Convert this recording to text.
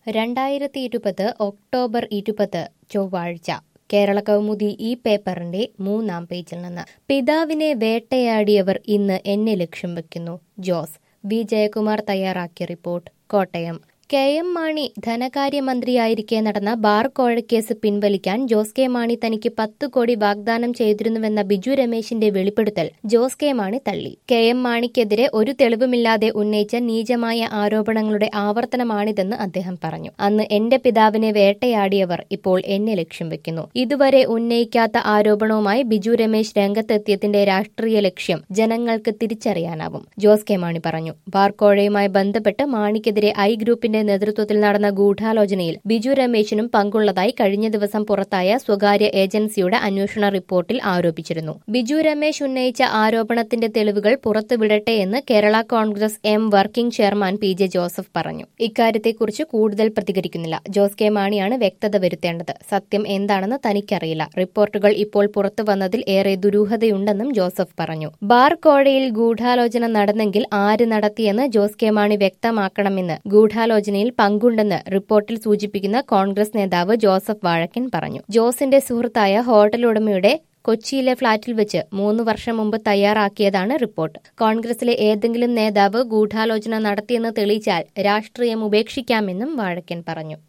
രണ്ടായിരത്തി ഇരുപത് ഒക്ടോബർ ഇരുപത് ചൊവ്വാഴ്ച കേരള കൗമുദി ഈ പേപ്പറിന്റെ മൂന്നാം പേജിൽ നിന്ന് പിതാവിനെ വേട്ടയാടിയവർ ഇന്ന് എന്നെ ലക്ഷ്യം വെക്കുന്നു ജോസ് വി ജയകുമാർ തയ്യാറാക്കിയ report Kottayam K M Mani ധനകാര്യമന്ത്രിയായിരിക്കെ നടന്ന ബാർ കോഴക്കേസ് പിൻവലിക്കാൻ ജോസ് കെ മാണി തനിക്ക് പത്ത് കോടി വാഗ്ദാനം ചെയ്തിരുന്നുവെന്ന ബിജു രമേശിന്റെ വെളിപ്പെടുത്തൽ ജോസ് കെ മാണി തള്ളി കെ എം മാണിക്കെതിരെ ഒരു തെളിവുമില്ലാതെ ഉന്നയിച്ച നീചമായ ആരോപണങ്ങളുടെ ആവർത്തനമാണിതെന്ന് അദ്ദേഹം പറഞ്ഞു അന്ന് എന്റെ പിതാവിനെ വേട്ടയാടിയവർ ഇപ്പോൾ എന്നെ ലക്ഷ്യം വെക്കുന്നു ഇതുവരെ ഉന്നയിക്കാത്ത ആരോപണവുമായി ബിജു രമേശ് രംഗത്തെത്തിയതിന്റെ രാഷ്ട്രീയ ലക്ഷ്യം ജനങ്ങൾക്ക് തിരിച്ചറിയാനാവും ജോസ് കെ മാണി പറഞ്ഞു ബാർ കോഴയുമായി ബന്ധപ്പെട്ട് മാണിക്കെതിരെ ഐ ഗ്രൂപ്പിന്റെ നേതൃത്വത്തിൽ നടന്ന ഗൂഢാലോചനയിൽ ബിജു രമേശിനും പങ്കുള്ളതായി കഴിഞ്ഞ ദിവസം പുറത്തായ സ്വകാര്യ ഏജൻസിയുടെ അന്വേഷണ റിപ്പോർട്ടിൽ ആരോപിച്ചിരുന്നു ബിജു രമേശ് ഉന്നയിച്ച ആരോപണത്തിന്റെ തെളിവുകൾ പുറത്തുവിടട്ടെ എന്ന് Kerala Congress M working chairman P J Joseph പറഞ്ഞു ഇക്കാര്യത്തെക്കുറിച്ച് കൂടുതൽ പ്രതികരിക്കുന്നില്ല ജോസ് കെ മാണിയാണ് വ്യക്തത വരുത്തേണ്ടത് സത്യം എന്താണെന്ന് തനിക്കറിയില്ല റിപ്പോർട്ടുകൾ ഇപ്പോൾ പുറത്തു വന്നതിൽ ഏറെ ദുരൂഹതയുണ്ടെന്നും ജോസഫ് പറഞ്ഞു ബാർ കോഴയിൽ ഗൂഢാലോചന നടന്നെങ്കിൽ ആര് നടത്തിയെന്ന് ജോസ് കെ മാണി വ്യക്തമാക്കണമെന്ന് ഗൂഢാലോചനയിൽ പങ്കുണ്ടെന്ന് റിപ്പോർട്ടിൽ സൂചിപ്പിക്കുന്ന കോൺഗ്രസ് നേതാവ് ജോസഫ് വാഴക്കൻ പറഞ്ഞു ജോസിന്റെ സുഹൃത്തായ ഹോട്ടൽ ഉടമയുടെ കൊച്ചിയിലെ ഫ്ളാറ്റിൽ വെച്ച് മൂന്ന് വർഷം മുമ്പ് തയ്യാറാക്കിയതാണ് റിപ്പോർട്ട് കോൺഗ്രസിലെ ഏതെങ്കിലും നേതാവ് ഗൂഢാലോചന നടത്തിയെന്ന് തെളിയിച്ചാൽ രാഷ്ട്രീയം ഉപേക്ഷിക്കാമെന്നും വാഴക്കൻ പറഞ്ഞു